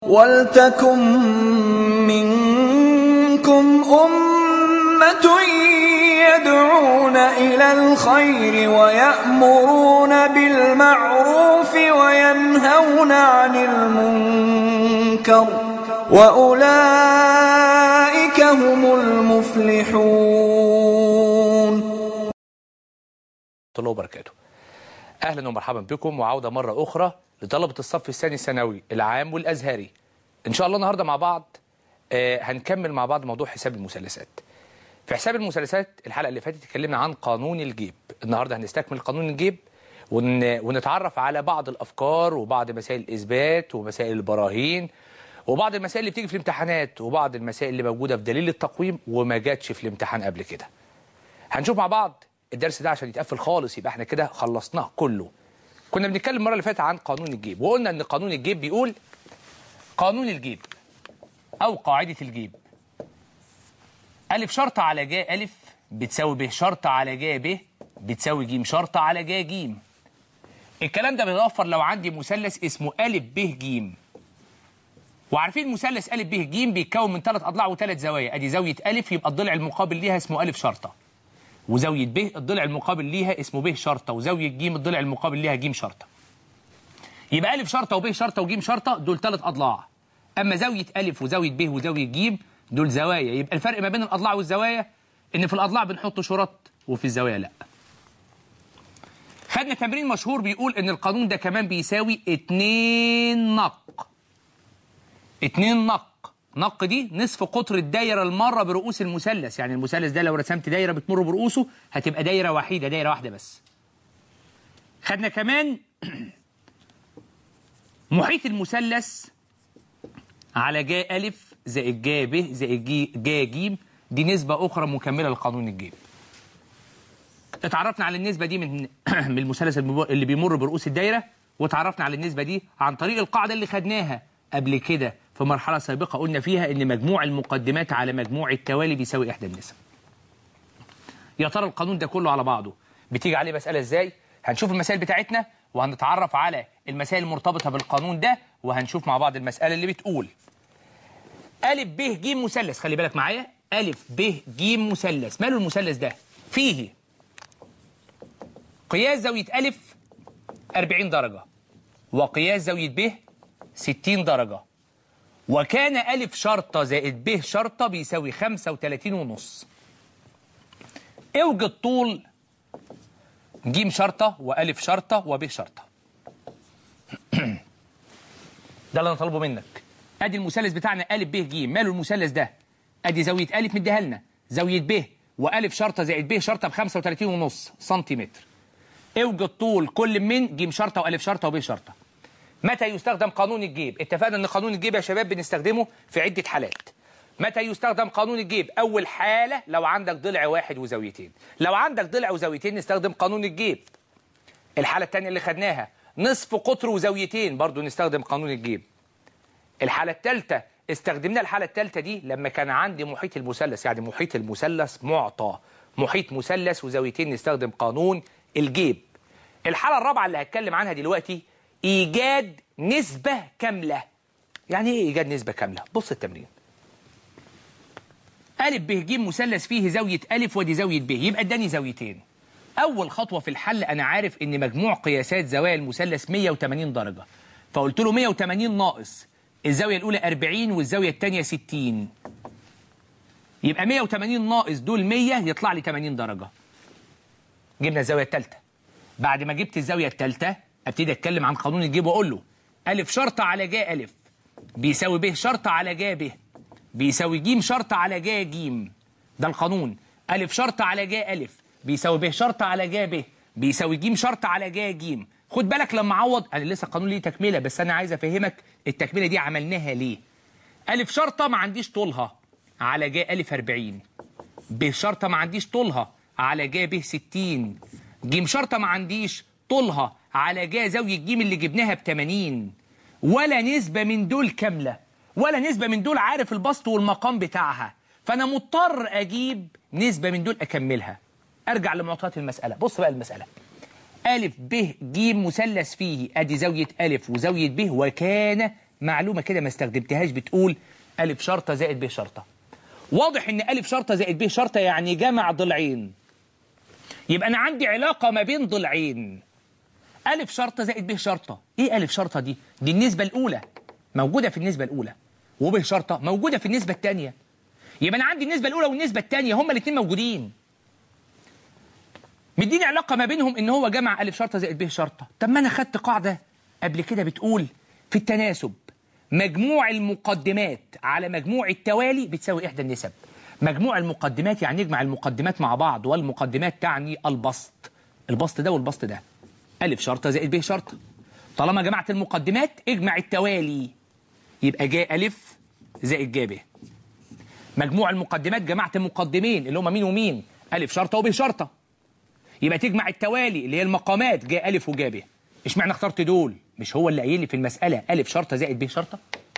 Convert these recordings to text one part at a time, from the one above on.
وَلْتَكُن مِّنكُمْ أُمَّةٌ يَدْعُونَ إِلَى الْخَيْرِ وَيَأْمُرُونَ بِالْمَعْرُوفِ وَيَنْهَوْنَ عَنِ الْمُنكَرِ ۚ وَأُولَٰئِكَ هُمُ الْمُفْلِحُونَ الله وبركاته اهلا ومرحبا بكم وعوده مره اخرى لطلبه الصف الثاني الثانوي العام والازهري ان شاء الله النهارده مع بعض آه هنكمل مع بعض موضوع حساب المثلثات في حساب المثلثات الحلقه اللي فاتت اتكلمنا عن قانون الجيب النهارده هنستكمل قانون الجيب ون... ونتعرف على بعض الافكار وبعض مسائل الاثبات ومسائل البراهين وبعض المسائل اللي بتيجي في الامتحانات وبعض المسائل اللي موجوده في دليل التقويم وما جاتش في الامتحان قبل كده هنشوف مع بعض الدرس ده عشان يتقفل خالص يبقى احنا كده خلصناه كله كنا بنتكلم المره اللي فاتت عن قانون الجيب وقلنا ان قانون الجيب بيقول قانون الجيب او قاعده الجيب الف شرطه على جا الف بتساوي ب شرطه على جا ب بتساوي ج شرطه على جا ج الكلام ده بيتوفر لو عندي مثلث اسمه الف ب ج وعارفين مثلث الف ب ج بيتكون من ثلاث اضلاع وثلاث زوايا ادي زاويه الف يبقى الضلع المقابل ليها اسمه الف شرطه وزاويه ب الضلع المقابل ليها اسمه ب شرطه وزاويه ج الضلع المقابل ليها ج شرطه يبقى الف شرطه وب شرطه وج شرطه دول ثلاث اضلاع اما زاويه الف وزاويه ب وزاويه ج دول زوايا يبقى الفرق ما بين الاضلاع والزوايا ان في الاضلاع بنحط شرط وفي الزوايا لا خدنا تمرين مشهور بيقول ان القانون ده كمان بيساوي اتنين نق اتنين نق نق دي نصف قطر الدايرة المرة برؤوس المثلث يعني المثلث ده لو رسمت دايرة بتمر برؤوسه هتبقى دايرة وحيدة دايرة واحدة بس خدنا كمان محيط المثلث على جا ألف زائد جا ب زائد جي جا ج دي نسبة أخرى مكملة لقانون الجيب اتعرفنا على النسبة دي من من المثلث اللي بيمر برؤوس الدايرة واتعرفنا على النسبة دي عن طريق القاعدة اللي خدناها قبل كده في مرحلة سابقة قلنا فيها إن مجموع المقدمات على مجموع التوالي بيساوي إحدى النسب. يا ترى القانون ده كله على بعضه بتيجي عليه مسألة إزاي؟ هنشوف المسائل بتاعتنا وهنتعرف على المسائل المرتبطة بالقانون ده وهنشوف مع بعض المسألة اللي بتقول ألف ب ج مثلث خلي بالك معايا ألف ب ج مثلث ماله المثلث ده؟ فيه قياس زاوية ألف 40 درجة وقياس زاوية ب 60 درجة وكان ألف شرطة زائد ب شرطة بيساوي 35 ونص اوجد طول ج شرطة وألف شرطة وب شرطة ده اللي أنا طالبه منك أدي المثلث بتاعنا ألف ب ج ماله المثلث ده أدي زاوية ألف مديها لنا زاوية ب وألف شرطة زائد ب شرطة ب 35 ونص سنتيمتر اوجد طول كل من ج شرطة وألف شرطة وب شرطة متى يستخدم قانون الجيب اتفقنا ان قانون الجيب يا شباب بنستخدمه في عدة حالات متى يستخدم قانون الجيب اول حالة لو عندك ضلع واحد وزاويتين لو عندك ضلع وزاويتين نستخدم قانون الجيب الحالة الثانية اللي خدناها نصف قطر وزاويتين برضو نستخدم قانون الجيب الحالة الثالثة استخدمنا الحالة الثالثة دي لما كان عندي محيط المثلث يعني محيط المثلث معطى محيط مثلث وزاويتين نستخدم قانون الجيب الحالة الرابعة اللي هتكلم عنها دلوقتي ايجاد نسبة كاملة يعني ايه ايجاد نسبة كاملة بص التمرين ألف ب ج مثلث فيه زاوية ألف ودي زاوية ب يبقى اداني زاويتين أول خطوة في الحل أنا عارف إن مجموع قياسات زوايا المثلث 180 درجة فقلت له 180 ناقص الزاوية الأولى 40 والزاوية الثانية 60 يبقى 180 ناقص دول 100 يطلع لي 80 درجة جبنا الزاوية الثالثة بعد ما جبت الزاوية الثالثة ابتدي اتكلم عن قانون الجيب واقول له الف شرطه على جا الف بيساوي ب شرطه على جا ب بيساوي ج شرطه على جا ج ده القانون الف شرطه على جا الف بيساوي ب شرطه على جا ب بيساوي ج شرطه على جا ج خد بالك لما اعوض انا لسه القانون ليه تكمله بس انا عايز افهمك التكمله دي عملناها ليه الف شرطه ما عنديش طولها على جا الف 40 ب شرطه ما عنديش طولها على جا ب 60 ج شرطه ما عنديش طولها على جا زاوية ج اللي جبناها ب 80 ولا نسبة من دول كاملة ولا نسبة من دول عارف البسط والمقام بتاعها فأنا مضطر أجيب نسبة من دول أكملها أرجع لمعطيات المسألة بص بقى المسألة ألف ب ج مثلث فيه أدي زاوية ألف وزاوية ب وكان معلومة كده ما استخدمتهاش بتقول ألف شرطة زائد ب شرطة واضح إن ألف شرطة زائد ب شرطة يعني جمع ضلعين يبقى أنا عندي علاقة ما بين ضلعين ألف شرطة زائد ب شرطة إيه ألف شرطة دي؟ دي النسبة الأولى موجودة في النسبة الأولى وب شرطة موجودة في النسبة الثانية يبقى أنا عندي النسبة الأولى والنسبة الثانية هما الاثنين موجودين مديني علاقة ما بينهم إن هو جمع ألف شرطة زائد ب شرطة طب ما أنا خدت قاعدة قبل كده بتقول في التناسب مجموع المقدمات على مجموع التوالي بتساوي إحدى النسب مجموع المقدمات يعني نجمع المقدمات مع بعض والمقدمات تعني البسط البسط ده والبسط ده ألف شرطة زائد ب شرطة طالما جمعت المقدمات اجمع التوالي يبقى جاء ألف زائد جا ب مجموع المقدمات جمعت مقدمين اللي هم مين ومين ألف شرطة وب شرطة يبقى تجمع التوالي اللي هي المقامات جاء ألف وجا ب اشمعنى اخترت دول مش هو اللي قايل لي في المسألة ألف شرطة زائد ب شرطة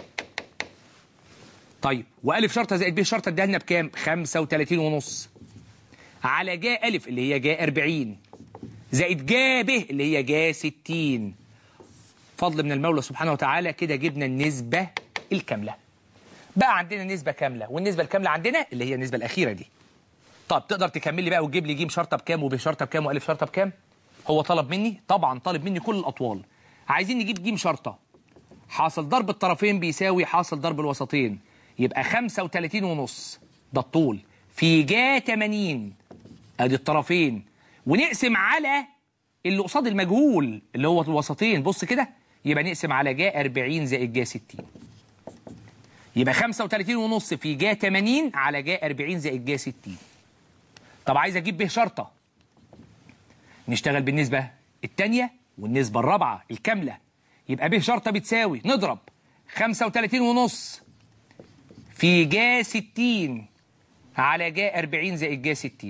طيب وألف شرطة زائد ب شرطة اديها لنا بكام 35 ونص على جاء ألف اللي هي جاء 40 زائد جا ب اللي هي جا 60 فضل من المولى سبحانه وتعالى كده جبنا النسبة الكاملة بقى عندنا نسبة كاملة والنسبة الكاملة عندنا اللي هي النسبة الأخيرة دي طب تقدر تكمل لي بقى وتجيب لي جيم شرطة بكام وب شرطة بكام وألف شرطة بكام هو طلب مني طبعا طالب مني كل الأطوال عايزين نجيب جيم شرطة حاصل ضرب الطرفين بيساوي حاصل ضرب الوسطين يبقى 35 ونص ده الطول في جا 80 ادي الطرفين ونقسم على اللي قصاد المجهول اللي هو الوسطين بص كده يبقى نقسم على جا 40 زائد جا 60 يبقى 35 ونص في جا 80 على جا 40 زائد جا 60 طب عايز اجيب به شرطه نشتغل بالنسبه الثانيه والنسبه الرابعه الكامله يبقى به شرطه بتساوي نضرب 35 ونص في جا 60 على جا 40 زائد جا 60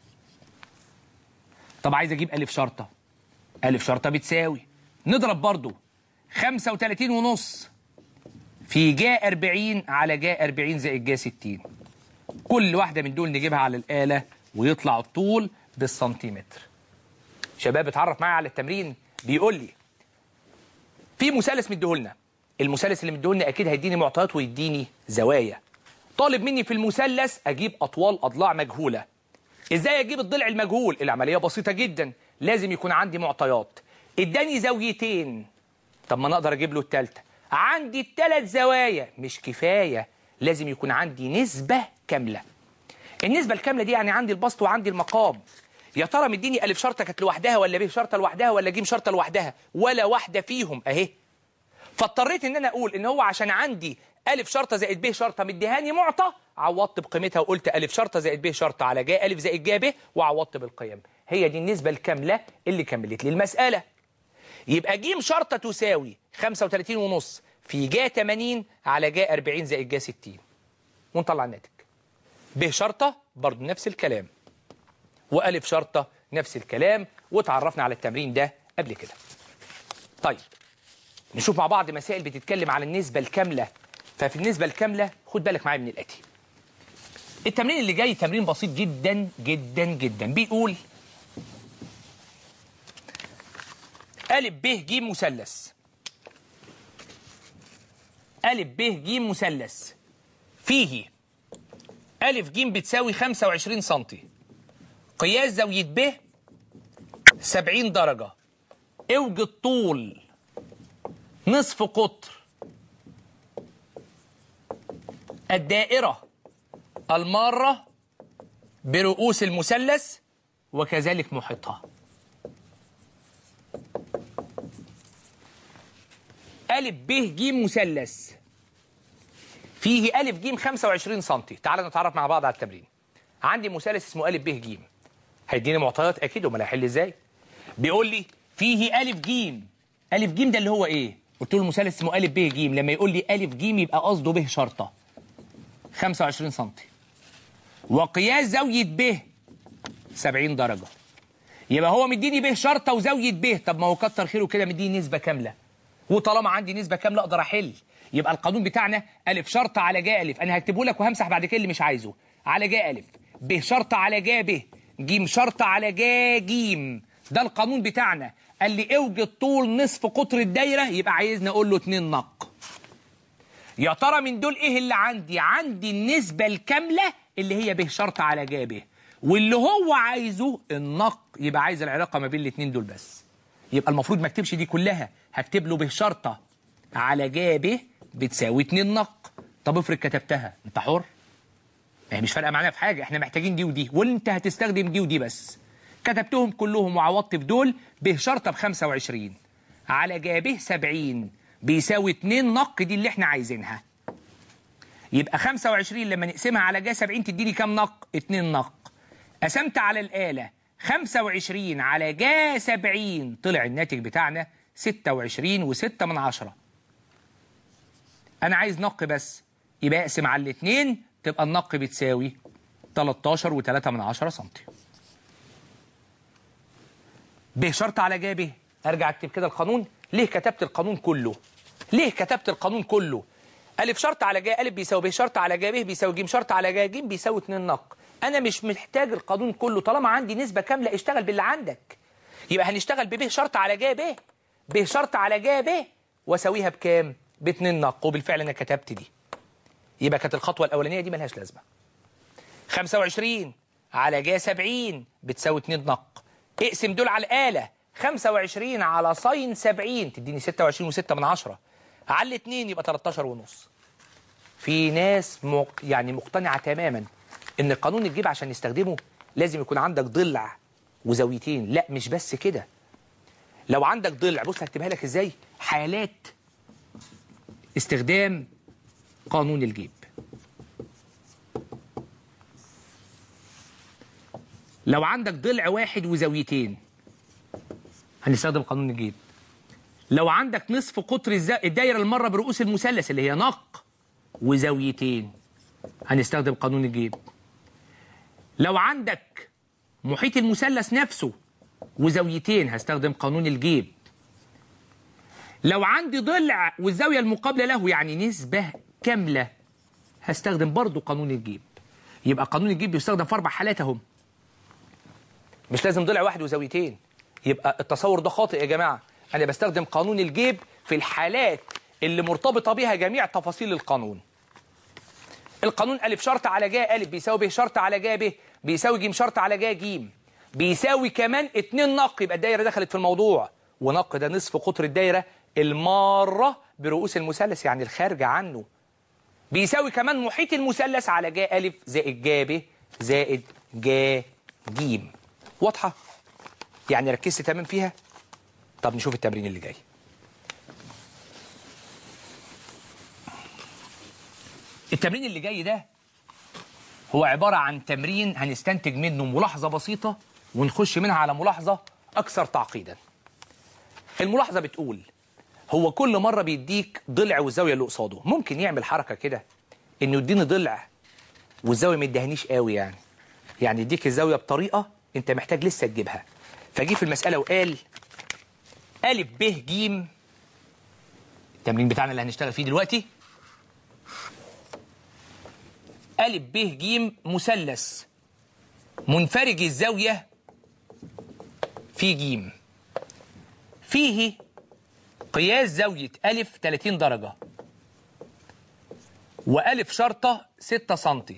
طب عايز اجيب الف شرطه الف شرطه بتساوي نضرب برضو 35 ونص في جا 40 على جا 40 زائد جا 60 كل واحده من دول نجيبها على الاله ويطلع الطول بالسنتيمتر شباب اتعرف معايا على التمرين بيقول لي في مثلث مديهولنا المثلث اللي مديهولنا اكيد هيديني معطيات ويديني زوايا طالب مني في المثلث اجيب اطوال اضلاع مجهوله ازاي اجيب الضلع المجهول العمليه بسيطه جدا لازم يكون عندي معطيات اداني زاويتين طب ما انا اقدر اجيب له الثالثه عندي الثلاث زوايا مش كفايه لازم يكون عندي نسبه كامله النسبه الكامله دي يعني عندي البسط وعندي المقام يا ترى مديني الف شرطه كانت لوحدها ولا ب شرطه لوحدها ولا ج شرطه لوحدها ولا واحده فيهم اهي فاضطريت ان انا اقول ان هو عشان عندي الف شرطه زائد ب شرطه مديهاني معطى عوضت بقيمتها وقلت الف شرطه زائد ب شرطه على جا الف زائد جا ب وعوضت بالقيم هي دي النسبه الكامله اللي كملت لي المساله يبقى ج شرطه تساوي 35 ونص في جا 80 على جا 40 زائد جا 60 ونطلع الناتج ب شرطه برضو نفس الكلام والف شرطه نفس الكلام وتعرفنا على التمرين ده قبل كده طيب نشوف مع بعض مسائل بتتكلم على النسبة الكاملة ففي النسبة الكاملة خد بالك معايا من الآتي التمرين اللي جاي تمرين بسيط جدا جدا جدا بيقول أ ب ج مثلث أ ب ج مثلث فيه أ ج بتساوي 25 سنتي قياس زاوية ب 70 درجة اوجد طول نصف قطر الدائرة المارة برؤوس المثلث وكذلك محيطها ألف ب ج مثلث فيه ألف ج 25 سم تعال نتعرف مع بعض على التمرين عندي مثلث اسمه ألف ب ج هيديني معطيات أكيد أمال هيحل إزاي بيقول لي فيه ألف ج ألف ج ده اللي هو إيه قلت له المثلث اسمه ألف ب ج لما يقول لي ألف ج يبقى قصده ب شرطة 25 سم وقياس زاوية ب 70 درجة يبقى هو مديني ب شرطة وزاوية ب طب ما هو كتر خيره كده مديني نسبة كاملة وطالما عندي نسبة كاملة أقدر أحل يبقى القانون بتاعنا ألف شرطة على جا ألف أنا هكتبه لك وهمسح بعد كده اللي مش عايزه على جا ألف ب شرطة على جا ب ج شرطة على جا ج ده القانون بتاعنا قال لي اوجد طول نصف قطر الدايرة يبقى عايزني أقول له 2 نق يا ترى من دول ايه اللي عندي عندي النسبة الكاملة اللي هي به شرط على جا به واللي هو عايزه النق يبقى عايز العلاقة ما بين الاتنين دول بس يبقى المفروض ما اكتبش دي كلها هكتب له به شرطة على جا به بتساوي 2 نق طب افرض كتبتها انت حر هي مش فارقه معانا في حاجه احنا محتاجين دي ودي وانت هتستخدم دي ودي بس كتبتهم كلهم وعوضت في دول به شرطه ب 25 على جابه 70 بيساوي 2 نق دي اللي احنا عايزينها يبقى 25 لما نقسمها على جا 70 تديني كام نق 2 نق قسمت على الآلة 25 على جا 70 طلع الناتج بتاعنا 26 و6 من عشرة أنا عايز نق بس يبقى اقسم على الاثنين تبقى النق بتساوي 13 و3 من عشرة سنتي ب شرط على جا ب ارجع اكتب كده القانون ليه كتبت القانون كله ليه كتبت القانون كله ألف شرط على جا ألف بيساوي ب شرط على جا ب بيساوي ج شرط على جا ج بيساوي 2 نق أنا مش محتاج القانون كله طالما عندي نسبة كاملة اشتغل باللي عندك يبقى هنشتغل ب ب شرط على جا ب ب شرط على جا ب واساويها بكام؟ ب 2 نق وبالفعل أنا كتبت دي يبقى كانت الخطوة الأولانية دي ملهاش لازمة 25 على جا 70 بتساوي 2 نق اقسم دول على الآلة 25 على ساين 70 تديني 26 و6 من عشرة على الاثنين يبقى 13 ونص في ناس م... يعني مقتنعة تماما ان القانون الجيب عشان نستخدمه لازم يكون عندك ضلع وزاويتين لا مش بس كده لو عندك ضلع بص هكتبها لك ازاي حالات استخدام قانون الجيب لو عندك ضلع واحد وزاويتين هنستخدم قانون الجيب لو عندك نصف قطر الز- الدايره المره برؤوس المثلث اللي هي نق وزاويتين هنستخدم قانون الجيب لو عندك محيط المثلث نفسه وزاويتين هستخدم قانون الجيب لو عندي ضلع والزاويه المقابله له يعني نسبه كامله هستخدم برضو قانون الجيب يبقى قانون الجيب بيستخدم في اربع حالات اهم مش لازم ضلع واحد وزاويتين يبقى التصور ده خاطئ يا جماعه انا بستخدم قانون الجيب في الحالات اللي مرتبطه بها جميع تفاصيل القانون القانون ألف شرط على جا ألف بيساوي ب شرط على جا ب بيساوي ج شرط على جا ج بيساوي كمان اتنين نق يبقى الدايرة دخلت في الموضوع ونق ده نصف قطر الدايرة المارة برؤوس المثلث يعني الخارجة عنه بيساوي كمان محيط المثلث على جا ألف زائد جا ب زائد جا ج واضحة؟ يعني ركزت تمام فيها؟ طب نشوف التمرين اللي جاي التمرين اللي جاي ده هو عبارة عن تمرين هنستنتج منه ملاحظة بسيطة ونخش منها على ملاحظة أكثر تعقيدا الملاحظة بتقول هو كل مرة بيديك ضلع والزاوية اللي قصاده ممكن يعمل حركة كده إنه يديني ضلع والزاوية ما يدهنيش قوي يعني يعني يديك الزاوية بطريقة أنت محتاج لسه تجيبها فجي في المسألة وقال ألف ب ج التمرين بتاعنا اللي هنشتغل فيه دلوقتي ألف ب ج مثلث منفرج الزاوية في ج فيه قياس زاوية ألف 30 درجة وألف شرطة 6 سنتي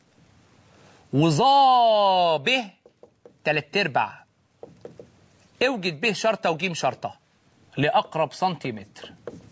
وظا ب تلات أرباع اوجد ب شرطة وج شرطة لأقرب سنتيمتر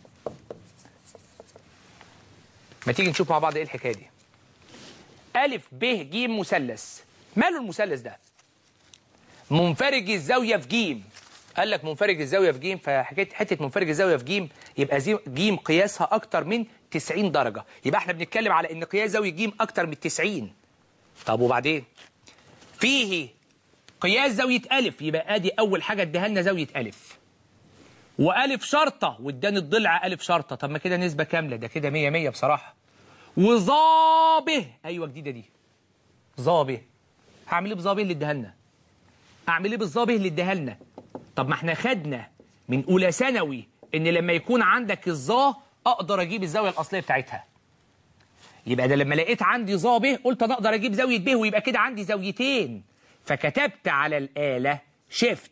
ما تيجي نشوف مع بعض ايه الحكاية دي ألف ب ج مثلث ماله المثلث ده منفرج الزاوية في ج قال لك منفرج الزاوية في ج فحكاية حتة منفرج الزاوية في ج يبقى زي- ج قياسها أكتر من 90 درجة يبقى احنا بنتكلم على إن قياس زاوية ج أكتر من 90 طب وبعدين فيه قياس زاوية ألف يبقى أدي أول حاجة اديها لنا زاوية ألف وألف شرطة واداني الضلع ألف شرطة طب ما كده نسبة كاملة ده كده 100 100 بصراحة وظابه أيوة جديدة دي ظابه هعمل ايه بظابه اللي اداها لنا اعمل ايه بالظابه اللي اداها لنا طب ما احنا خدنا من اولى ثانوي ان لما يكون عندك الظا اقدر اجيب الزاويه الاصليه بتاعتها يبقى ده لما لقيت عندي ظا ب قلت انا اقدر اجيب زاويه ب ويبقى كده عندي زاويتين فكتبت على الاله شيفت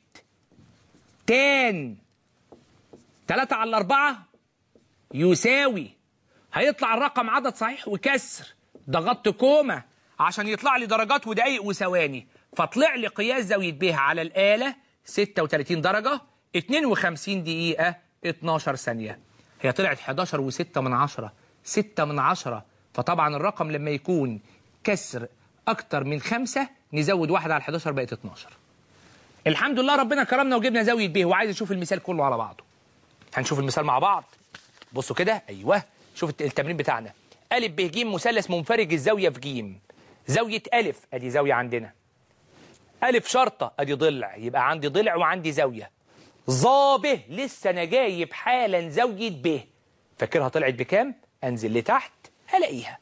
تان 3 على 4 يساوي هيطلع الرقم عدد صحيح وكسر ضغطت كوما عشان يطلع لي درجات ودقايق وثواني فطلع لي قياس زاوية ب على الآلة 36 درجة 52 دقيقة 12 ثانية هي طلعت 11 و6 من عشرة 6 من عشرة فطبعا الرقم لما يكون كسر أكتر من خمسة نزود واحد على 11 بقت 12 الحمد لله ربنا كرمنا وجبنا زاوية ب وعايز يشوف المثال كله على بعضه هنشوف المثال مع بعض بصوا كده ايوه شوف الت- التمرين بتاعنا ا ب ج مثلث منفرج الزاويه في ج زاويه ا ادي زاويه عندنا ا شرطه ادي ضلع يبقى عندي ضلع وعندي زاويه ظا ب لسه انا جايب حالا زاويه ب فاكرها طلعت بكام انزل لتحت هلاقيها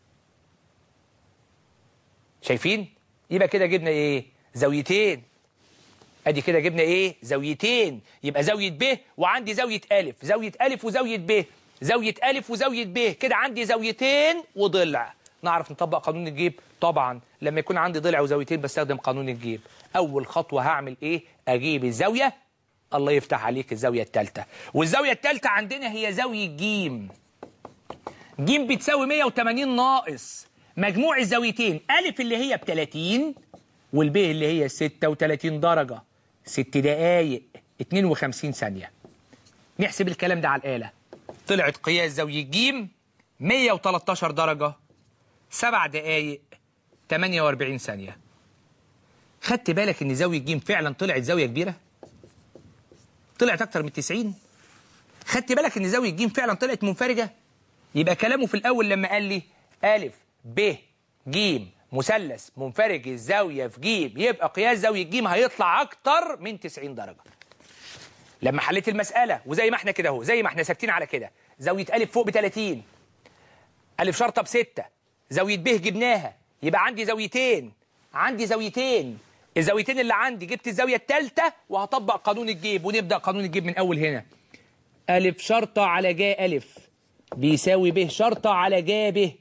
شايفين يبقى كده جبنا ايه زاويتين ادي كده جبنا ايه زاويتين يبقى زاويه ب وعندي زاويه ا زاويه ا وزاويه ب زاويه ا وزاويه ب كده عندي زاويتين وضلع نعرف نطبق قانون الجيب طبعا لما يكون عندي ضلع وزاويتين بستخدم قانون الجيب اول خطوه هعمل ايه اجيب الزاويه الله يفتح عليك الزاويه الثالثه والزاويه الثالثه عندنا هي زاويه ج ج بتساوي 180 ناقص مجموع الزاويتين أ اللي هي ب 30 والب اللي هي 36 درجة 6 دقايق 52 ثانية نحسب الكلام ده على الآلة طلعت قياس زاوية ج 113 درجة 7 دقايق 48 ثانية خدت بالك ان زاوية ج فعلا طلعت زاوية كبيرة طلعت اكتر من 90 خدت بالك ان زاوية ج فعلا طلعت منفرجة يبقى كلامه في الأول لما قال لي أ ب ج مثلث منفرج الزاوية في ج يبقى قياس زاوية ج هيطلع أكتر من 90 درجة لما حليت المسألة وزي ما احنا كده اهو زي ما احنا ثابتين على كده زاوية أ فوق ب 30 أ شرطة بستة زاوية ب جبناها يبقى عندي زاويتين عندي زاويتين الزاويتين اللي عندي جبت الزاوية الثالثة وهطبق قانون الجيب ونبدأ قانون الجيب من أول هنا أ شرطة على ج أ بيساوي ب شرطة على ج ب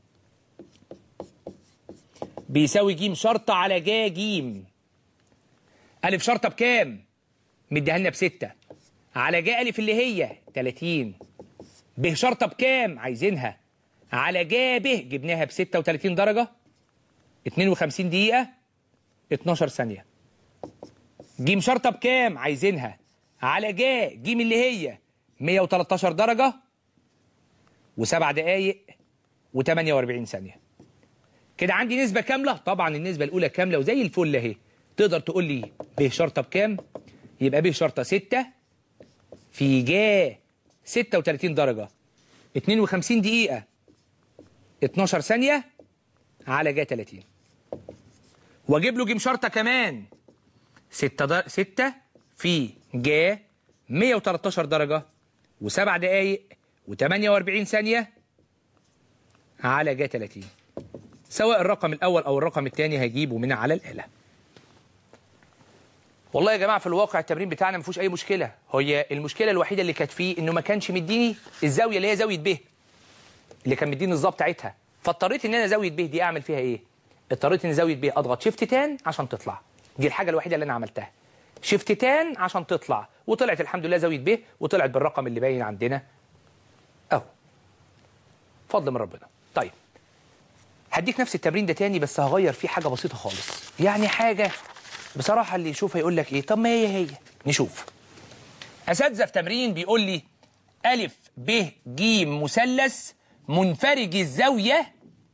بيساوي ج شرطة على ج ج أ شرطة بكام؟ مديها لنا بستة على ج أ اللي هي 30 ب شرطة بكام؟ عايزينها على ج ب جبناها ب 36 درجة 52 دقيقة 12 ثانية ج شرطة بكام؟ عايزينها على ج ج اللي هي 113 درجة وسبع دقايق و48 ثانية كده عندي نسبة كاملة طبعا النسبة الأولى كاملة وزي الفل أهي تقدر تقول لي ب شرطة بكام يبقى ب شرطة 6 في ج 36 درجة 52 دقيقة 12 ثانية على ج 30 واجيب له ج شرطة كمان 6 در... 6 في ج 113 درجة وسبع دقايق و48 ثانية على ج 30 سواء الرقم الأول أو الرقم الثاني هيجيبه من على الآلة والله يا جماعة في الواقع التمرين بتاعنا ما فيهوش أي مشكلة هي المشكلة الوحيدة اللي كانت فيه إنه ما كانش مديني الزاوية اللي هي زاوية ب اللي كان مديني الظبط بتاعتها فاضطريت إن أنا زاوية ب دي أعمل فيها إيه؟ اضطريت إن زاوية ب أضغط شيفت تان عشان تطلع دي الحاجة الوحيدة اللي أنا عملتها شيفت تان عشان تطلع وطلعت الحمد لله زاوية ب وطلعت بالرقم اللي باين عندنا اهو فضل من ربنا طيب هديك نفس التمرين ده تاني بس هغير فيه حاجه بسيطه خالص يعني حاجه بصراحه اللي يشوفها يقول لك ايه طب ما هي هي نشوف اساتذه في تمرين بيقول لي الف ب ج مثلث منفرج الزاويه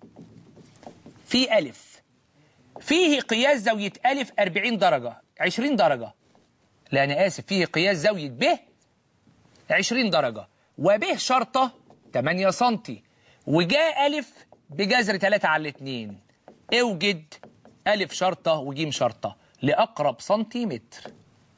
في الف فيه قياس زاويه الف 40 درجه 20 درجه لا انا اسف فيه قياس زاويه ب 20 درجه وب شرطة 8 سم وجاء ألف بجذر 3 على 2 اوجد ألف شرطة وجيم شرطة لأقرب سنتيمتر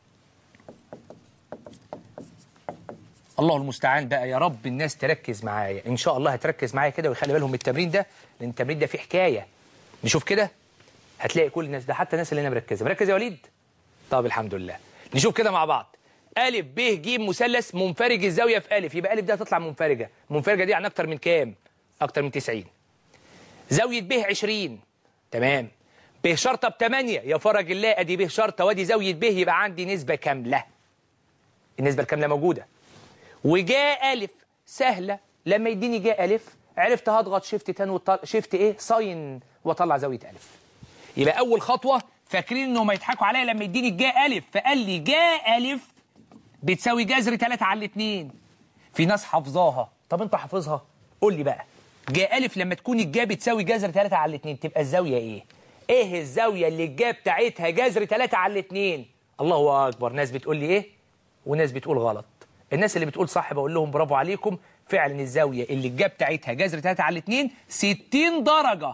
الله المستعان بقى يا رب الناس تركز معايا إن شاء الله هتركز معايا كده ويخلي بالهم من التمرين ده لأن التمرين ده فيه حكاية نشوف كده هتلاقي كل الناس ده حتى الناس اللي هنا مركزة مركز يا وليد طب الحمد لله نشوف كده مع بعض ألف ب ج مثلث منفرج الزاوية في ألف يبقى ألف دي هتطلع منفرجة منفرجة دي يعني أكتر من كام؟ أكتر من 90 زاوية ب 20 تمام ب شرطة ب 8 يا فرج الله أدي ب شرطة وأدي زاوية ب يبقى عندي نسبة كاملة النسبة الكاملة موجودة وجاء ألف سهلة لما يديني جا ألف عرفت هضغط شيفت تان وط... شيفت إيه ساين وأطلع زاوية ألف يبقى أول خطوة فاكرين إنهم يضحكوا عليا لما يديني جا ألف فقال لي جا ألف بتساوي جذر 3 على الاثنين في ناس حافظاها طب أنت حافظها قول لي بقى جا ألف لما تكون الجا بتساوي جذر 3 على الاثنين تبقى الزاوية إيه؟ إيه الزاوية اللي الجا بتاعتها جذر 3 على الاثنين؟ الله أكبر ناس بتقول لي إيه؟ وناس بتقول غلط الناس اللي بتقول صح بقول لهم برافو عليكم فعلا الزاوية اللي الجا بتاعتها جذر 3 على الاثنين 60 درجة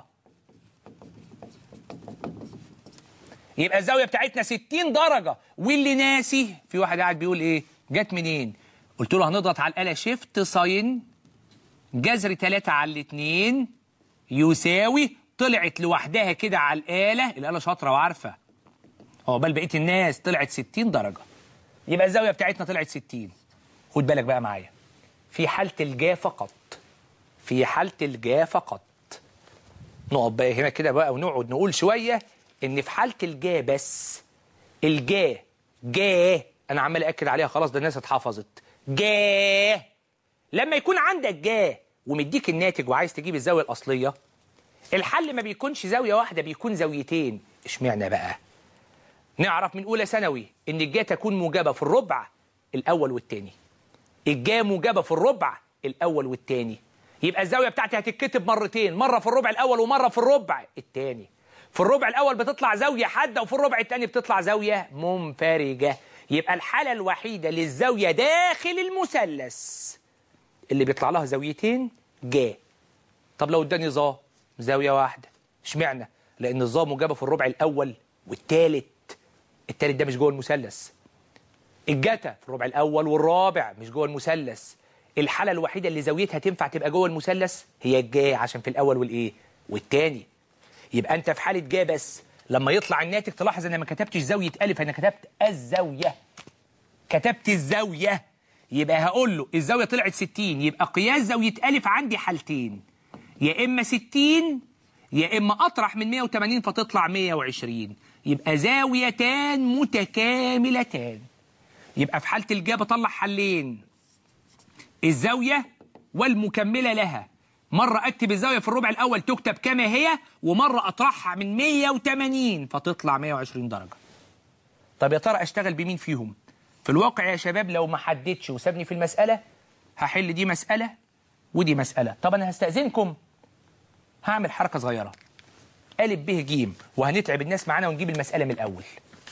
يبقى الزاوية بتاعتنا 60 درجة واللي ناسي في واحد قاعد بيقول ايه جت منين قلت له هنضغط على الآلة شيفت ساين جذر 3 على الاثنين يساوي طلعت لوحدها كده على الآلة الآلة شاطرة وعارفة عقبال بقية الناس طلعت 60 درجة يبقى الزاوية بتاعتنا طلعت 60 خد بالك بقى معايا في حالة الجا فقط في حالة الجا فقط نقعد بقى هنا كده بقى ونقعد نقول شوية ان في حالة الجا بس الجا جا انا عمال اكد عليها خلاص ده الناس اتحفظت جا لما يكون عندك جا ومديك الناتج وعايز تجيب الزاوية الأصلية الحل ما بيكونش زاوية واحدة بيكون زاويتين اشمعنى بقى نعرف من أولى ثانوي إن الجا تكون موجبة في الربع الأول والتاني الجا موجبة في الربع الأول والتاني يبقى الزاوية بتاعتي هتتكتب مرتين مرة في الربع الأول ومرة في الربع التاني في الربع الأول بتطلع زاوية حادة وفي الربع التاني بتطلع زاوية منفرجة يبقى الحالة الوحيدة للزاوية داخل المثلث اللي بيطلع لها زاويتين جا طب لو اداني ظا زاوية واحدة اشمعنى لأن الظا موجبة في الربع الأول والتالت التالت ده مش جوه المثلث الجتا في الربع الأول والرابع مش جوه المثلث الحالة الوحيدة اللي زاويتها تنفع تبقى جوه المثلث هي الجا عشان في الأول والإيه والتاني يبقى أنت في حالة جا بس لما يطلع الناتج تلاحظ أنا ما كتبتش زاوية ألف أنا كتبت الزاوية كتبت الزاوية يبقى هقول له الزاوية طلعت 60 يبقى قياس زاوية ألف عندي حالتين يا إما 60 يا إما أطرح من 180 فتطلع 120 يبقى زاويتان متكاملتان يبقى في حالة الجا بطلع حلين الزاوية والمكملة لها مرة أكتب الزاوية في الربع الأول تكتب كما هي ومرة أطرحها من 180 فتطلع 120 درجة طب يا ترى أشتغل بمين فيهم في الواقع يا شباب لو ما حددش وسابني في المسألة هحل دي مسألة ودي مسألة طب أنا هستأذنكم هعمل حركة صغيرة ألف ب ج وهنتعب الناس معانا ونجيب المسألة من الأول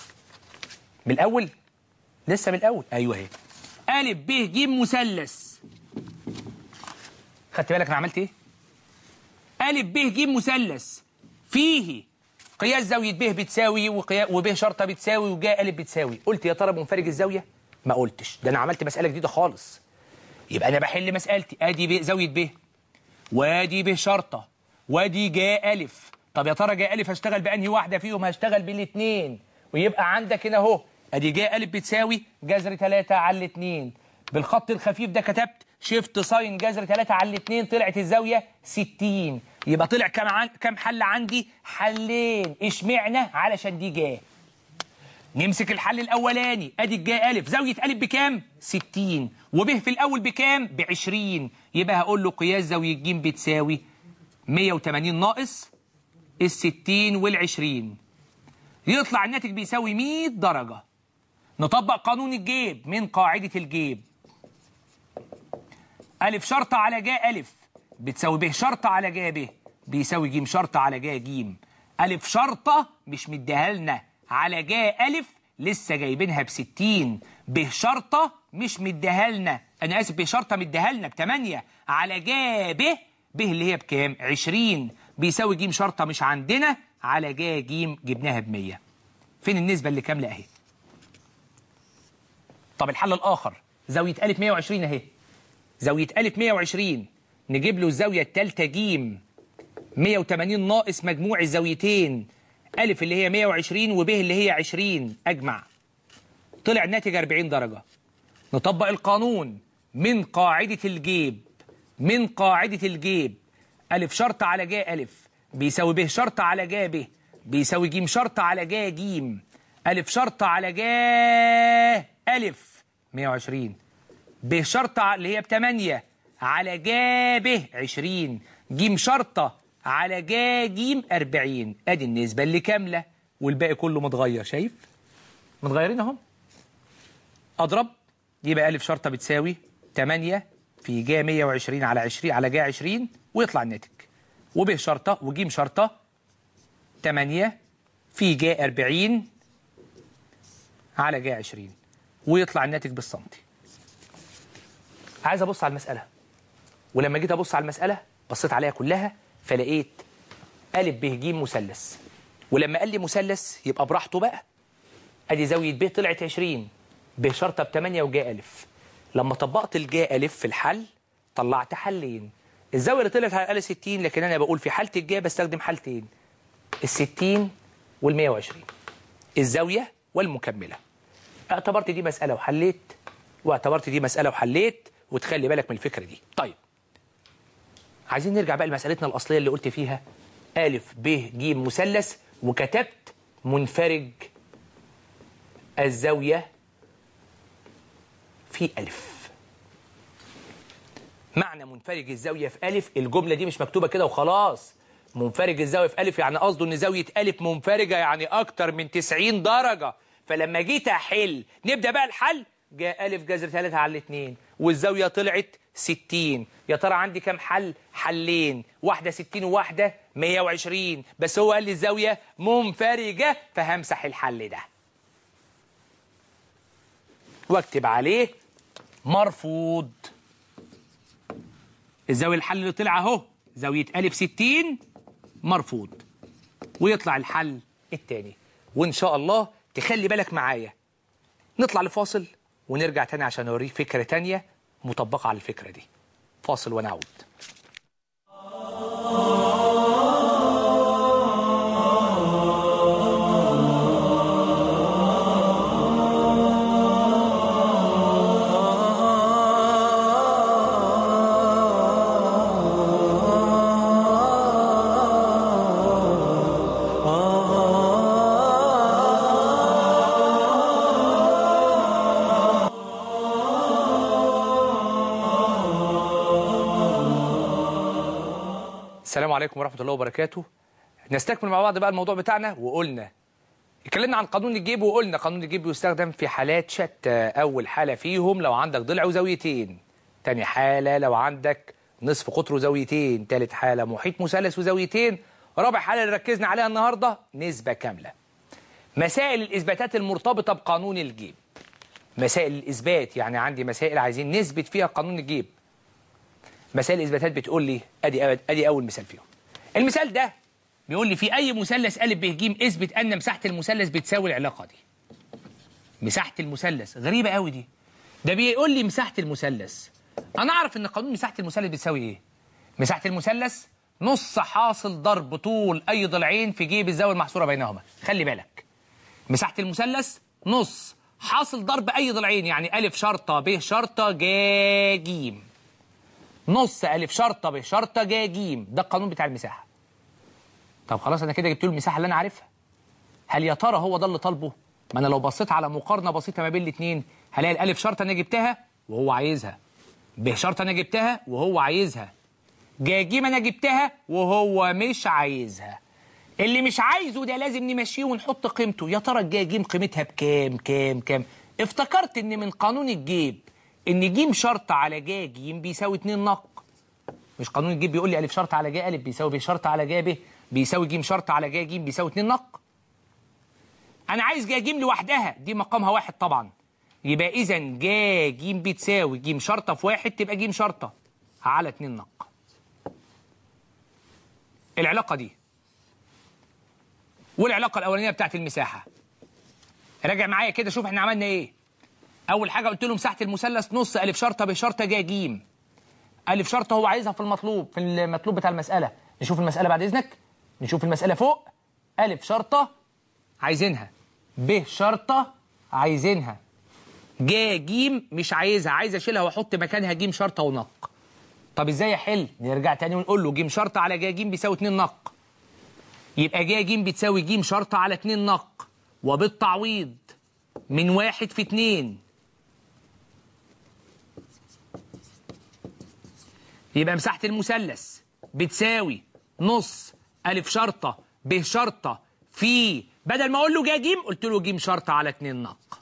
من الأول لسه من الأول أيوه اهي ألف ب ج مثلث خدت بالك أنا عملت إيه؟ ألف ب ج مثلث فيه قياس زاوية ب بتساوي وقيا... وب شرطة بتساوي وجاء ألف بتساوي قلت يا ترى منفرج الزاوية؟ ما قلتش ده أنا عملت مسألة جديدة خالص يبقى أنا بحل مسألتي أدي ب زاوية ب وادي ب شرطة وادي جاء ألف طب يا ترى جاء ألف هشتغل بأنهي واحدة فيهم هشتغل بالاثنين ويبقى عندك هنا أهو أدي جاء ألف بتساوي جذر 3 على الاثنين بالخط الخفيف ده كتبت شيفت ساين جذر 3 على الاثنين طلعت الزاوية 60 يبقى طلع كم عن... كم حل عندي حلين اشمعنى علشان دي جاء نمسك الحل الاولاني ادي الجاء الف زاويه الف بكام 60 وب في الاول بكام ب 20 يبقى هقول له قياس زاويه ج بتساوي 180 ناقص ال 60 وال 20 يطلع الناتج بيساوي 100 درجه نطبق قانون الجيب من قاعده الجيب ألف شرطة على جاء ألف بتساوي ب شرطة على جاء ب بيساوي ج شرطة على جاء ج ألف شرطة مش مديها لنا على جاء ألف لسه جايبينها ب 60 ب شرطة مش مديها لنا أنا آسف ب شرطة مديها لنا ب 8 على جاء ب ب اللي هي بكام؟ 20 بيساوي ج شرطة مش عندنا على جاء ج جبناها ب 100 فين النسبة اللي كاملة أهي؟ طب الحل الآخر زاوية ألف 120 أهي زاوية ألف 120 نجيب له الزاوية التالتة ج 180 ناقص مجموع الزاويتين ألف اللي هي 120 وب اللي هي 20 أجمع طلع الناتج 40 درجة نطبق القانون من قاعدة الجيب من قاعدة الجيب ألف شرط على جا ألف بيساوي ب شرط على جا ب بيساوي ج شرط على جا ج ألف شرط على جا ألف 120 ب شرط اللي هي ب 8 على جا ب 20 ج شرطة على جا ج 40 ادي النسبة اللي كاملة والباقي كله متغير شايف متغيرين اهم اضرب يبقى الف شرطة بتساوي 8 في جا 120 على 20 على جا 20 ويطلع الناتج وب شرطة وج شرطة 8 في جا 40 على جا 20 ويطلع الناتج بالسنتي عايز ابص على المسألة ولما جيت ابص على المسألة بصيت عليها كلها فلقيت أ ب ج مثلث ولما قال لي مثلث يبقى براحته بقى ادي زاوية ب طلعت 20 ب شرطة ب 8 وجا ألف لما طبقت الجا ألف في الحل طلعت حلين الزاوية اللي طلعت على الأقل 60 لكن أنا بقول في حالة الجا بستخدم حالتين ال 60 وال 120 الزاوية والمكملة اعتبرت دي مسألة وحليت واعتبرت دي مسألة وحليت وتخلي بالك من الفكرة دي طيب عايزين نرجع بقى لمسألتنا الأصلية اللي قلت فيها أ ب ج مثلث وكتبت منفرج الزاوية في ألف معنى منفرج الزاوية في ألف الجملة دي مش مكتوبة كده وخلاص منفرج الزاوية في ألف يعني قصده إن زاوية ألف منفرجة يعني أكتر من 90 درجة فلما جيت أحل نبدأ بقى الحل جاء ألف جذر 3 على الاثنين والزاوية طلعت 60 يا ترى عندي كام حل حلين واحدة 60 وواحدة 120 بس هو قال لي الزاوية منفرجة فهمسح الحل ده واكتب عليه مرفوض الزاوية الحل اللي طلع اهو زاوية ألف 60 مرفوض ويطلع الحل التاني وإن شاء الله تخلي بالك معايا نطلع لفاصل ونرجع تاني عشان أوريك فكرة تانية مطبقة على الفكرة دي فاصل ونعود السلام عليكم ورحمة الله وبركاته نستكمل مع بعض بقى الموضوع بتاعنا وقلنا اتكلمنا عن قانون الجيب وقلنا قانون الجيب يستخدم في حالات شتى أول حالة فيهم لو عندك ضلع وزاويتين تاني حالة لو عندك نصف قطر وزاويتين تالت حالة محيط مثلث وزاويتين رابع حالة اللي ركزنا عليها النهاردة نسبة كاملة مسائل الإثباتات المرتبطة بقانون الجيب مسائل الإثبات يعني عندي مسائل عايزين نثبت فيها قانون الجيب مسائل الإثباتات بتقول لي أدي أدي أول مثال فيهم المثال ده بيقول لي في أي مثلث أ ب ج اثبت أن مساحة المثلث بتساوي العلاقة دي مساحة المثلث غريبة قوي دي ده بيقول لي مساحة المثلث أنا أعرف إن قانون مساحة المثلث بتساوي إيه مساحة المثلث نص حاصل ضرب طول أي ضلعين في جيب الزاوية المحصورة بينهما خلي بالك مساحة المثلث نص حاصل ضرب أي ضلعين يعني ألف شرطة ب شرطة جا جيم نص ألف شرطة ب شرطة جا جيم ده القانون بتاع المساحة طب خلاص أنا كده جبت له المساحة اللي أنا عارفها هل يا ترى هو ده اللي طالبه ما أنا لو بصيت على مقارنة بسيطة ما بين الاثنين هلاقي الألف شرطة أنا جبتها وهو عايزها ب شرطة أنا جبتها وهو عايزها جا جيم أنا جبتها وهو مش عايزها اللي مش عايزه ده لازم نمشيه ونحط قيمته يا ترى الجا جيم قيمتها بكام كام كام افتكرت ان من قانون الجيب ان جيم شرط على جا جيم بيساوي 2 نق مش قانون الجيب بيقول لي الف شرط على جا الف بيساوي ب شرط على جا ب بيساوي جيم شرط على جا جيم بيساوي 2 نق انا عايز جا جيم لوحدها دي مقامها واحد طبعا يبقى اذا جا جيم بتساوي جيم شرطه في واحد تبقى جيم شرطه على 2 نق العلاقه دي والعلاقه الاولانيه بتاعت المساحه راجع معايا كده شوف احنا عملنا ايه اول حاجه قلت له مساحه المثلث نص الف شرطه بشرطه جا جيم الف شرطه هو عايزها في المطلوب في المطلوب بتاع المساله نشوف المساله بعد اذنك نشوف المساله فوق الف شرطه عايزينها ب شرطه عايزينها جا جيم مش عايزها عايز اشيلها واحط مكانها جيم شرطه ونق طب ازاي احل نرجع تاني ونقول له جيم شرطه على جا جيم بيساوي 2 نق يبقى جا جيم بتساوي جيم شرطه على 2 نق وبالتعويض من واحد في اتنين يبقى مساحة المثلث بتساوي نص ألف شرطة ب شرطة في بدل ما أقول له جا جيم قلت له جيم شرطة على اتنين نق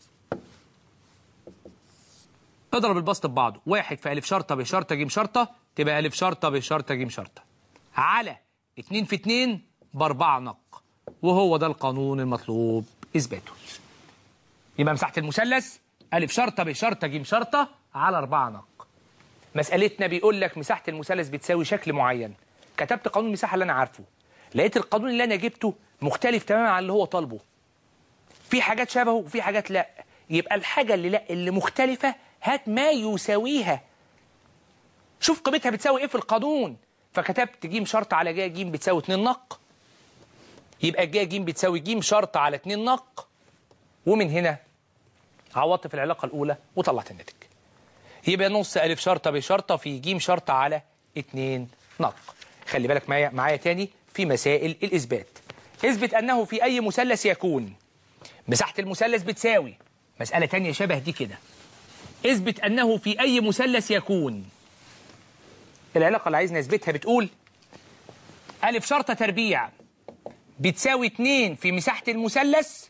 اضرب البسط ببعضه واحد في ألف شرطة ب شرطة جيم شرطة تبقى ألف شرطة ب شرطة جيم شرطة على اتنين في اتنين بأربعة نق وهو ده القانون المطلوب إثباته يبقى مساحة المثلث ألف شرطة ب شرطة جيم شرطة على أربعة نق مسألتنا بيقول لك مساحة المثلث بتساوي شكل معين كتبت قانون المساحة اللي أنا عارفه لقيت القانون اللي أنا جبته مختلف تماما عن اللي هو طالبه في حاجات شبهه وفي حاجات لا يبقى الحاجة اللي لا اللي مختلفة هات ما يساويها شوف قيمتها بتساوي ايه في القانون فكتبت ج شرط على ج ج بتساوي 2 نق يبقى ج ج بتساوي ج شرط على 2 نق ومن هنا عوضت في العلاقة الأولى وطلعت الناتج يبقى نص ألف شرطة بشرطة في ج شرطة على 2 نق خلي بالك معايا معايا تاني في مسائل الإثبات اثبت أنه في أي مثلث يكون مساحة المثلث بتساوي مسألة تانية شبه دي كده اثبت أنه في أي مثلث يكون العلاقة اللي عايزنا نثبتها بتقول ألف شرطة تربيع بتساوي 2 في مساحة المثلث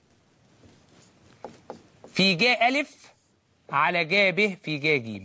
في جا ألف على جا ب في جا ج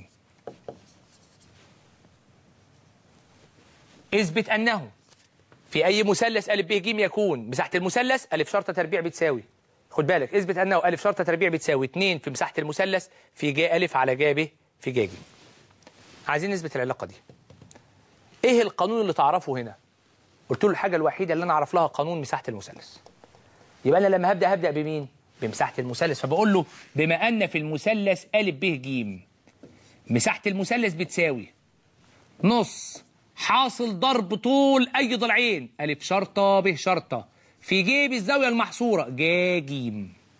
اثبت أنه في أي مثلث ألف ب ج يكون مساحة المثلث ألف شرطة تربيع بتساوي خد بالك اثبت أنه ألف شرطة تربيع بتساوي 2 في مساحة المثلث في جا ألف على جا ب في جا ج عايزين نثبت العلاقة دي ايه القانون اللي تعرفه هنا قلت له الحاجة الوحيدة اللي انا اعرف لها قانون مساحة المثلث يبقى انا لما هبدأ هبدأ بمين بمساحة المثلث فبقول له بما ان في المثلث أ ب ج مساحة المثلث بتساوي نص حاصل ضرب طول اي ضلعين أ شرطة ب شرطة في جيب الزاوية المحصورة جا ج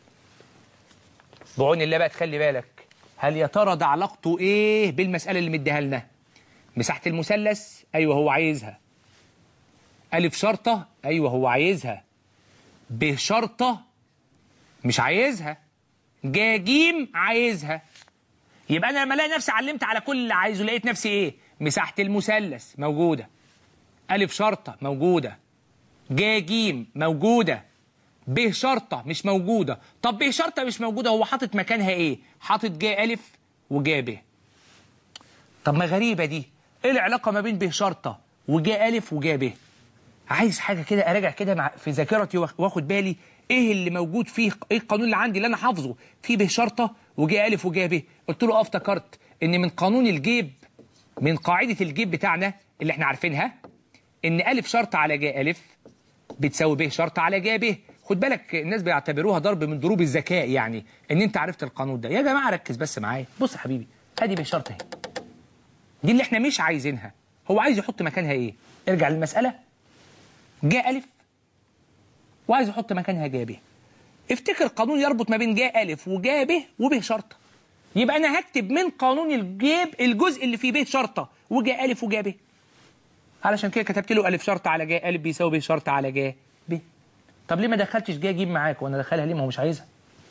بعون الله بقى تخلي بالك هل يا ترى ده علاقته ايه بالمسألة اللي مديها لنا مساحة المثلث ايوه هو عايزها ألف شرطة ايوه هو عايزها ب شرطة مش عايزها جا جيم عايزها يبقى انا لما الاقي نفسي علمت على كل اللي عايزه لقيت نفسي ايه مساحة المثلث موجودة ألف شرطة موجودة جا جيم موجودة ب شرطة مش موجودة طب ب شرطة مش موجودة هو حاطط مكانها ايه حاطط جا ألف وجا ب طب ما غريبة دي ايه العلاقة ما بين ب شرطة وجا ألف وجا ب عايز حاجة كده أراجع كده مع في ذاكرتي واخد بالي ايه اللي موجود فيه ايه القانون اللي عندي اللي انا حافظه في ب شرطة وجا ألف وجا ب قلت له اه افتكرت ان من قانون الجيب من قاعدة الجيب بتاعنا اللي احنا عارفينها ان ألف شرطة على جا ألف بتساوي ب شرطة على جا ب خد بالك الناس بيعتبروها ضرب من ضروب الذكاء يعني ان انت عرفت القانون ده يا جماعة ركز بس معايا بص يا حبيبي ادي ب شرطة اهي دي اللي احنا مش عايزينها هو عايز يحط مكانها ايه ارجع للمسألة جاء ألف وعايز يحط مكانها جا ب افتكر قانون يربط ما بين جاء ألف وجا ب وب شرطة يبقى أنا هكتب من قانون الجيب الجزء اللي فيه ب شرطة وجاء ألف وجا ب علشان كده كتبت له ألف شرطة على جا ألف بيساوي ب شرطة على جا ب طب ليه ما دخلتش جا جيب معاك وانا دخلها ليه ما هو مش عايزها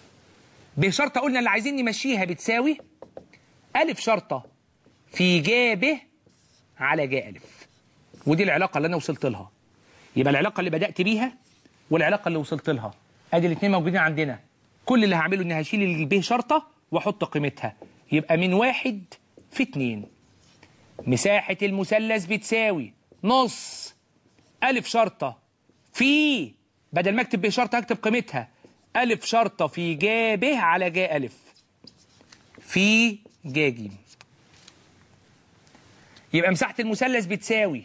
ب شرطة قلنا اللي عايزين نمشيها بتساوي ألف شرطة في جا ب على جا ألف ودي العلاقة اللي أنا وصلت لها يبقى العلاقة اللي بدأت بيها والعلاقة اللي وصلت لها ادي الاثنين موجودين عندنا كل اللي هعمله اني هشيل الب شرطة واحط قيمتها يبقى من واحد في اتنين مساحة المثلث بتساوي نص ألف شرطة في بدل ما اكتب ب شرطة اكتب قيمتها ألف شرطة في جا ب على جا ألف في جا ج يبقى مساحة المثلث بتساوي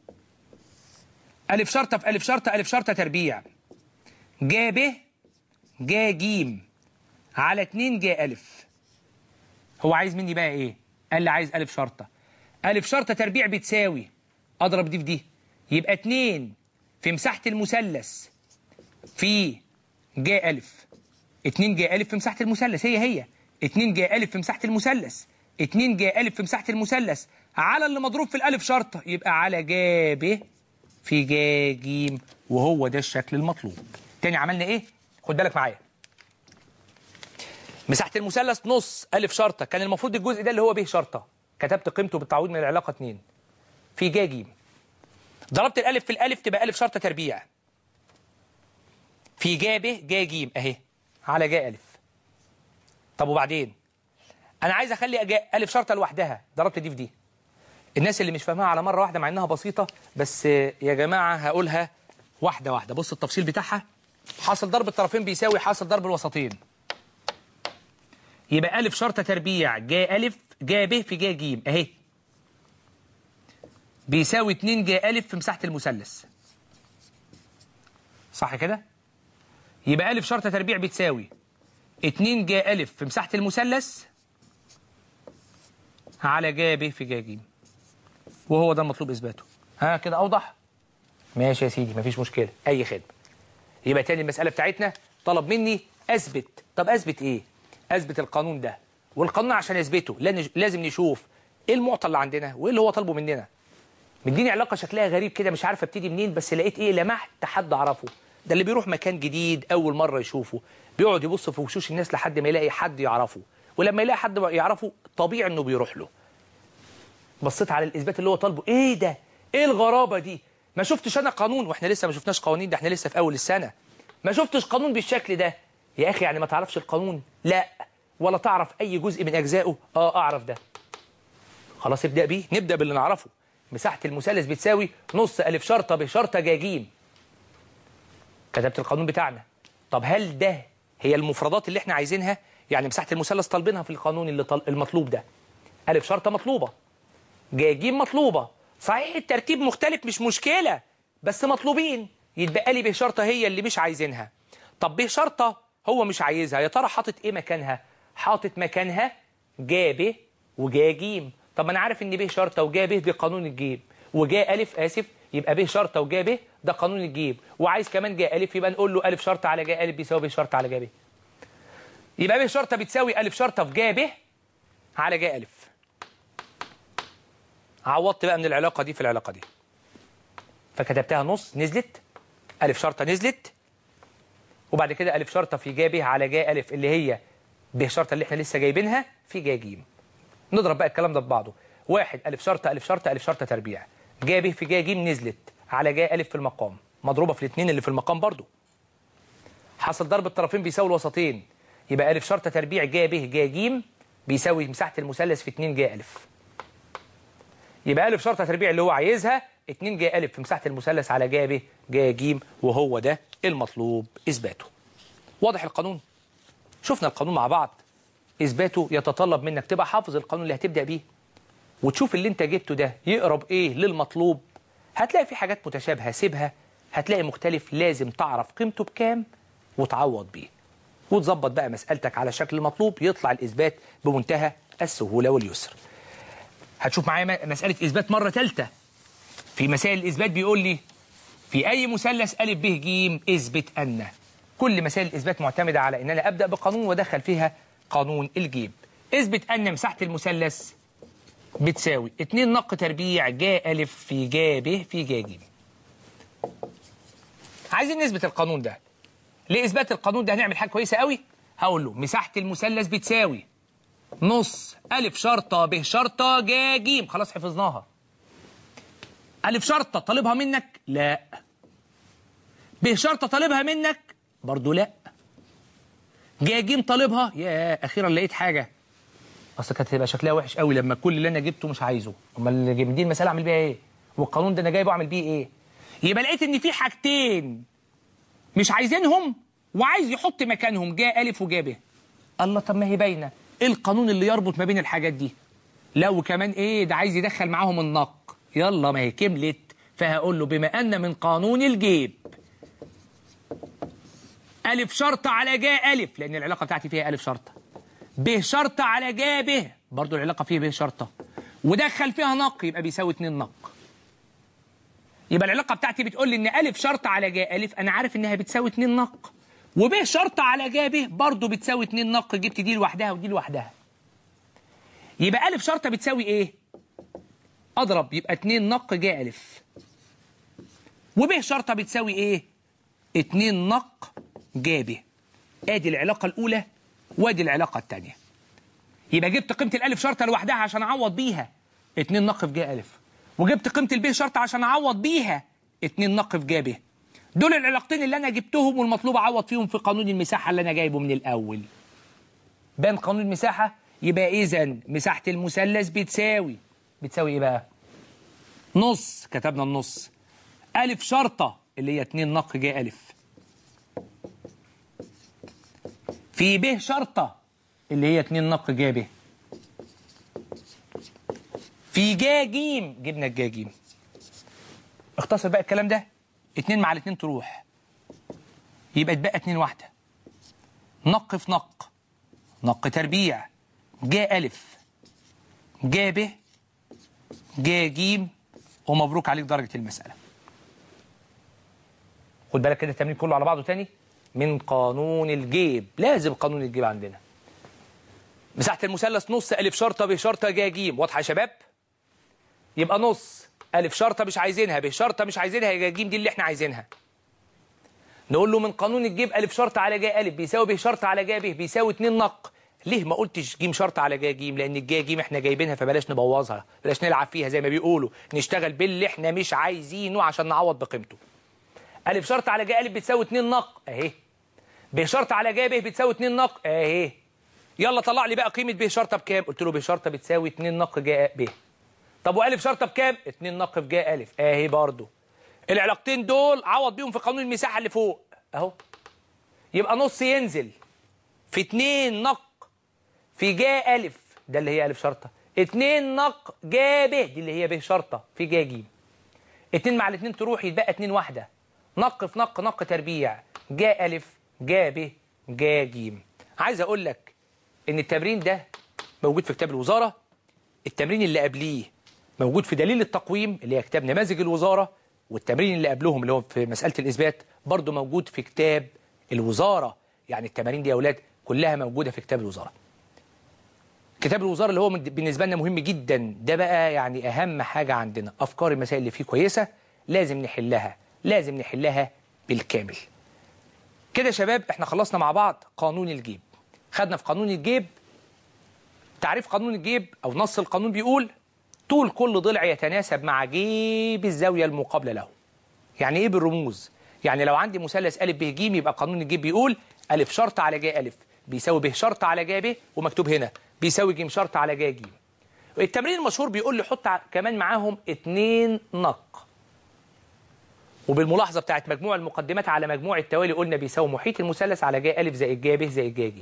ألف شرطة في ألف شرطة ألف شرطة تربيع جا ب جا ج على 2 جا ألف هو عايز مني بقى إيه؟ قال لي عايز ألف شرطة ألف شرطة تربيع بتساوي أضرب دي في دي يبقى 2 في مساحة المثلث في جا ألف 2 جا ألف في مساحة المثلث هي هي 2 جا ألف في مساحة المثلث 2 جا ألف في مساحة المثلث على اللي مضروب في الألف شرطة يبقى على جا ب في جا ج وهو ده الشكل المطلوب تاني عملنا ايه خد بالك معايا مساحة المثلث نص ألف شرطة كان المفروض الجزء ده اللي هو ب شرطة كتبت قيمته بالتعويض من العلاقة 2 في جا ج ضربت الالف في الالف تبقى الف شرطه تربيع في جا ب جا ج اهي على جا الف طب وبعدين انا عايز اخلي جا الف شرطه لوحدها ضربت دي في دي الناس اللي مش فاهمها على مره واحده مع انها بسيطه بس يا جماعه هقولها واحده واحده بص التفصيل بتاعها حاصل ضرب الطرفين بيساوي حاصل ضرب الوسطين يبقى ألف شرطة تربيع جا ألف جا ب في جا ج أهي بيساوي 2 جا ألف في مساحة المثلث صح كده؟ يبقى ألف شرطة تربيع بتساوي 2 جا ألف في مساحة المثلث على جا ب في جا ج وهو ده المطلوب إثباته ها كده أوضح؟ ماشي يا سيدي مفيش مشكلة أي خدمة يبقى تاني المسألة بتاعتنا طلب مني أثبت طب أثبت إيه؟ أثبت القانون ده والقانون عشان أثبته لازم نشوف إيه المعطى اللي عندنا وإيه اللي هو طالبه مننا مديني علاقة شكلها غريب كده مش عارف ابتدي منين بس لقيت إيه لمحت حد أعرفه ده اللي بيروح مكان جديد أول مرة يشوفه بيقعد يبص في وشوش الناس لحد ما يلاقي حد يعرفه ولما يلاقي حد يعرفه طبيعي إنه بيروح له بصيت على الإثبات اللي هو طالبه إيه ده؟ إيه الغرابة دي؟ ما شفتش انا قانون واحنا لسه ما شفناش قوانين ده احنا لسه في اول السنه ما شفتش قانون بالشكل ده يا اخي يعني ما تعرفش القانون لا ولا تعرف اي جزء من اجزائه اه اعرف ده خلاص ابدا بيه نبدا باللي نعرفه مساحه المثلث بتساوي نص الف شرطه بشرطه جاجيم كتبت القانون بتاعنا طب هل ده هي المفردات اللي احنا عايزينها يعني مساحه المثلث طالبينها في القانون اللي طل... المطلوب ده الف شرطه مطلوبه جاجيم مطلوبه صحيح الترتيب مختلف مش مشكلة بس مطلوبين يتبقى لي ب شرطة هي اللي مش عايزينها طب ب شرطة هو مش عايزها يا ترى حاطط ايه مكانها حاطط مكانها جا ب وجا جيم طب انا عارف ان ب شرطة وجا ب دي قانون الجيب وجا الف اسف يبقى ب شرطة وجا ب ده قانون الجيب وعايز كمان جا الف يبقى نقول له الف شرطة على جا الف بيساوي ب شرطة على جا ب يبقى ب شرطة بتساوي الف شرطة في جا ب على جا الف عوضت بقى من العلاقة دي في العلاقة دي فكتبتها نص نزلت ألف شرطة نزلت وبعد كده ألف شرطة في جا ب على جا ألف اللي هي ب شرطة اللي احنا لسه جايبينها في جا ج نضرب بقى الكلام ده ببعضه واحد ألف شرطة ألف شرطة ألف شرطة تربيع جا ب في جا ج نزلت على جا ألف في المقام مضروبة في الاثنين اللي في المقام برضو حصل ضرب الطرفين بيساوي الوسطين يبقى ألف شرطة تربيع جا ب جا ج بيساوي مساحة المثلث في 2 جا ألف يبقى ألف شرطة تربيع اللي هو عايزها 2 جا ألف في مساحة المثلث على جا ب جا ج وهو ده المطلوب إثباته واضح القانون شفنا القانون مع بعض إثباته يتطلب منك تبقى حافظ القانون اللي هتبدأ بيه وتشوف اللي انت جبته ده يقرب ايه للمطلوب هتلاقي في حاجات متشابهة سيبها هتلاقي مختلف لازم تعرف قيمته بكام وتعوض بيه وتظبط بقى مسألتك على شكل المطلوب يطلع الإثبات بمنتهى السهولة واليسر هتشوف معايا مسألة إثبات مرة ثالثة في مسائل الإثبات بيقول لي في أي مثلث أ ب ج اثبت أن كل مسائل الإثبات معتمدة على إن أنا أبدأ بقانون وأدخل فيها قانون الجيب اثبت أن مساحة المثلث بتساوي 2 نق تربيع جا أ في جا ب في جا ج عايزين نثبت القانون ده لإثبات القانون ده هنعمل حاجة كويسة قوي هقول له مساحة المثلث بتساوي نص ألف شرطة ب شرطة جا ج خلاص حفظناها ألف شرطة طالبها منك لا ب شرطة طالبها منك برضو لا جا ج طالبها يا أخيرا لقيت حاجة أصل كانت هتبقى شكلها وحش قوي لما كل اللي أنا جبته مش عايزه أمال اللي جايبين المسألة أعمل بيها إيه والقانون ده أنا جايبه أعمل بيه إيه يبقى لقيت إن في حاجتين مش عايزينهم وعايز يحط مكانهم جا ألف وجا ب الله طب ما هي باينه ايه القانون اللي يربط ما بين الحاجات دي لا وكمان ايه ده عايز يدخل معاهم النق يلا ما هي كملت فهقول له بما ان من قانون الجيب ألف شرطة على جا ألف لأن العلاقة بتاعتي فيها ألف شرطة ب شرطة على جا ب برضو العلاقة فيها ب شرطة ودخل فيها نق يبقى بيساوي 2 نق يبقى العلاقة بتاعتي بتقول لي إن ألف شرطة على جا ألف أنا عارف إنها بتساوي 2 نق وب شرطة على جا ب برضه بتساوي 2 نق جبت دي لوحدها ودي لوحدها يبقى ألف شرطة بتساوي إيه؟ أضرب يبقى 2 نق جا ألف وب شرطة بتساوي إيه؟ 2 نق جا ب آدي العلاقة الأولى وادي العلاقة الثانية يبقى جبت قيمة الألف شرطة لوحدها عشان أعوض بيها 2 نق في جا ألف وجبت قيمه الب شرط عشان اعوض بيها 2 نق في جا ب دول العلاقتين اللي انا جبتهم والمطلوب اعوض فيهم في قانون المساحه اللي انا جايبه من الاول بان قانون المساحه يبقى اذا مساحه المثلث بتساوي بتساوي ايه بقى نص كتبنا النص الف شرطه اللي هي 2 نق جا الف في ب شرطه اللي هي 2 نق جا ب في جا جيم جبنا الجا جيم اختصر بقى الكلام ده اتنين مع الاتنين تروح يبقى اتبقى اتنين واحدة نق في نق نق تربيع جا ألف جا ب جا جيم ومبروك عليك درجة المسألة خد بالك كده التمرين كله على بعضه تاني من قانون الجيب لازم قانون الجيب عندنا مساحة المثلث نص ألف شرطة ب شرطة جا جيم واضحة يا شباب يبقى نص ألف شرطة مش عايزينها ب شرطة مش عايزينها جا جيم دي اللي احنا عايزينها نقول له من قانون الجيب ألف شرطة على جا ألف بيساوي ب شرطة على جا ب بيساوي 2 نق ليه ما قلتش جيم شرطة على جا جيم لأن الجا جيم احنا جايبينها فبلاش نبوظها بلاش نلعب فيها زي ما بيقولوا نشتغل باللي احنا مش عايزينه عشان نعوض بقيمته ألف شرطة على جا ألف بتساوي 2 نق أهي ب شرطة على جا ب بتساوي 2 نق أهي يلا طلع لي بقى قيمة ب شرطة بكام قلت له ب شرطة بتساوي 2 نق جا ب طب والف شرطه بكام 2 نق في جا الف اهي برضو العلاقتين دول عوض بيهم في قانون المساحه اللي فوق اهو يبقى نص ينزل في 2 نق في جا الف ده اللي هي الف شرطه 2 نق جا ب دي اللي هي ب شرطه في جا ج 2 مع الاثنين تروح يتبقى 2 واحده نق في نق نق تربيع جا الف جا ب جا ج عايز اقول لك ان التمرين ده موجود في كتاب الوزاره التمرين اللي قبليه موجود في دليل التقويم اللي هي كتاب نماذج الوزارة والتمرين اللي قبلهم اللي هو في مسألة الإثبات برضو موجود في كتاب الوزارة يعني التمارين دي يا أولاد كلها موجودة في كتاب الوزارة كتاب الوزارة اللي هو بالنسبة لنا مهم جدا ده بقى يعني أهم حاجة عندنا أفكار المسائل اللي فيه كويسة لازم نحلها لازم نحلها بالكامل كده يا شباب احنا خلصنا مع بعض قانون الجيب خدنا في قانون الجيب تعريف قانون الجيب أو نص القانون بيقول طول كل ضلع يتناسب مع جيب الزاوية المقابلة له يعني ايه بالرموز يعني لو عندي مثلث ألف ب ج يبقى قانون الجيب بيقول ألف شرط على ج ألف بيساوي ب شرط على ج ب ومكتوب هنا بيساوي ج شرط على ج ج التمرين المشهور بيقول لي حط كمان معاهم اتنين نق وبالملاحظة بتاعت مجموع المقدمات على مجموع التوالي قلنا بيساوي محيط المثلث على ج ألف زائد ج ب زائد ج ج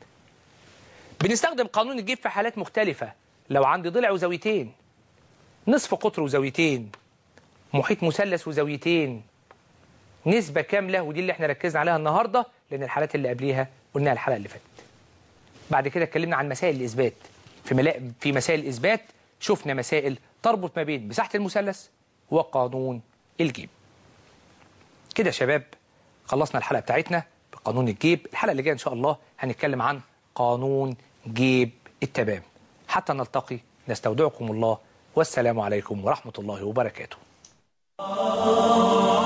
بنستخدم قانون الجيب في حالات مختلفة لو عندي ضلع وزاويتين نصف قطر وزاويتين محيط مثلث وزاويتين نسبة كاملة ودي اللي احنا ركزنا عليها النهاردة لأن الحالات اللي قبليها قلناها الحلقة اللي فاتت بعد كده اتكلمنا عن مسائل الإثبات في, ملا... في مسائل الإثبات شفنا مسائل تربط ما بين مساحة المثلث وقانون الجيب كده يا شباب خلصنا الحلقة بتاعتنا بقانون الجيب الحلقة اللي جاية إن شاء الله هنتكلم عن قانون جيب التمام حتى نلتقي نستودعكم الله والسلام عليكم ورحمة الله وبركاته